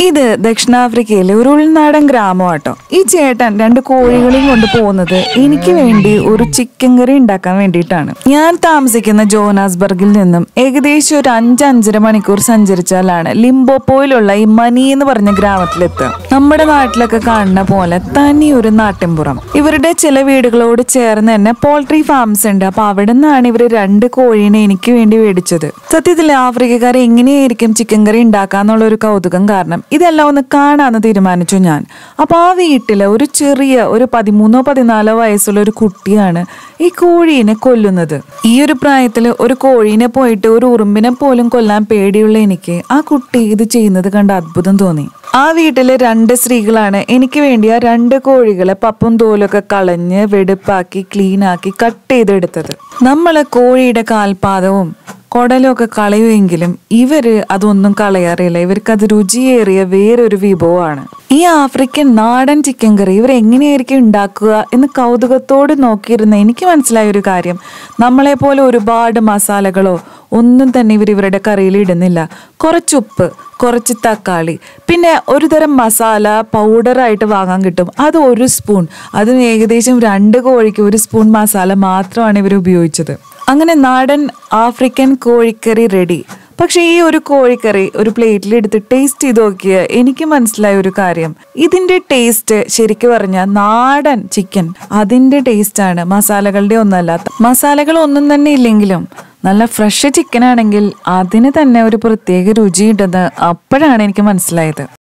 ഇത് ദക്ഷിണാഫ്രിക്കയിലെ ഒരു ഉൾനാടൻ ഗ്രാമമാട്ടോ ഈ ചേട്ടൻ രണ്ട് കോഴികളെയും കൊണ്ട് പോകുന്നത് എനിക്ക് വേണ്ടി ഒരു ചിക്കൻ കറി ഉണ്ടാക്കാൻ വേണ്ടിയിട്ടാണ് ഞാൻ താമസിക്കുന്ന ജോനാസ്ബർഗിൽ നിന്നും ഏകദേശം ഒരു അഞ്ച് അഞ്ചര മണിക്കൂർ സഞ്ചരിച്ചാലാണ് ലിംബോപ്പോയിലുള്ള ഈ മനി എന്ന് പറഞ്ഞ ഗ്രാമത്തിലെത്തുക നമ്മുടെ നാട്ടിലൊക്കെ കാണുന്ന പോലെ തനി ഒരു നാട്ടിൻപുറം ഇവരുടെ ചില വീടുകളോട് ചേർന്ന് തന്നെ പോൾട്രി ഫാംസ് ഉണ്ട് അപ്പൊ അവിടെ നിന്നാണ് ഇവർ രണ്ട് കോഴീനെ എനിക്ക് വേണ്ടി മേടിച്ചത് സത്യത്തിൽ ആഫ്രിക്കക്കാർ എങ്ങനെയായിരിക്കും ചിക്കൻ കറി ഉണ്ടാക്കാന്നുള്ള ഒരു കൗതുകം കാരണം ഇതെല്ലാം ഒന്ന് കാണാന്ന് തീരുമാനിച്ചു ഞാൻ അപ്പൊ ആ വീട്ടില് ഒരു ചെറിയ ഒരു പതിമൂന്നോ പതിനാലോ വയസ്സുള്ള ഒരു കുട്ടിയാണ് ഈ കോഴീനെ കൊല്ലുന്നത് ഈ ഒരു പ്രായത്തിൽ ഒരു കോഴീനെ പോയിട്ട് ഒരു ഉറുമ്പിനെ പോലും കൊല്ലാൻ പേടിയുള്ള എനിക്ക് ആ കുട്ടി ഇത് ചെയ്യുന്നത് കണ്ട് അത്ഭുതം തോന്നി ആ വീട്ടിലെ രണ്ട് സ്ത്രീകളാണ് എനിക്ക് വേണ്ടി ആ രണ്ട് കോഴികളെ പപ്പും തോലൊക്കെ കളഞ്ഞ് വെടുപ്പാക്കി ക്ലീൻ ആക്കി കട്ട് ചെയ്തെടുത്തത് നമ്മള് കോഴിയുടെ കാൽപാദവും കുടലൊക്കെ കളയുമെങ്കിലും ഇവര് അതൊന്നും കളയാറില്ല ഇവർക്ക് അത് രുചിയേറിയ വേറൊരു വിഭവമാണ് ഈ ആഫ്രിക്കൻ നാടൻ ചിക്കൻ കറി ഇവർ എങ്ങനെയായിരിക്കും ഉണ്ടാക്കുക എന്ന് കൗതുകത്തോട് നോക്കിയിരുന്ന എനിക്ക് മനസ്സിലായ ഒരു കാര്യം നമ്മളെ പോലെ ഒരുപാട് മസാലകളോ ഒന്നും തന്നെ ഇവർ ഇവരുടെ കറിയിൽ ഇടുന്നില്ല കുറച്ച് ഉപ്പ് കുറച്ച് തക്കാളി പിന്നെ ഒരു തരം മസാല പൗഡറായിട്ട് വാങ്ങാൻ കിട്ടും അത് ഒരു സ്പൂൺ അതും ഏകദേശം രണ്ട് കോഴിക്ക് ഒരു സ്പൂൺ മസാല മാത്രമാണ് ഇവർ ഉപയോഗിച്ചത് അങ്ങനെ നാടൻ ആഫ്രിക്കൻ കോഴിക്കറി റെഡി പക്ഷെ ഈ ഒരു കോഴിക്കറി ഒരു പ്ലേറ്റിൽ എടുത്ത് ടേസ്റ്റ് ചെയ്ത് നോക്കിയ എനിക്ക് മനസ്സിലായ ഒരു കാര്യം ഇതിന്റെ ടേസ്റ്റ് ശരിക്കും പറഞ്ഞാൽ നാടൻ ചിക്കൻ അതിന്റെ ടേസ്റ്റ് ആണ് മസാലകളുടെ ഒന്നല്ലാത്ത മസാലകൾ ഒന്നും തന്നെ ഇല്ലെങ്കിലും നല്ല ഫ്രഷ് ചിക്കൻ ആണെങ്കിൽ അതിന് തന്നെ ഒരു പ്രത്യേക രുചിയുണ്ടെന്ന് അപ്പോഴാണ് എനിക്ക് മനസ്സിലായത്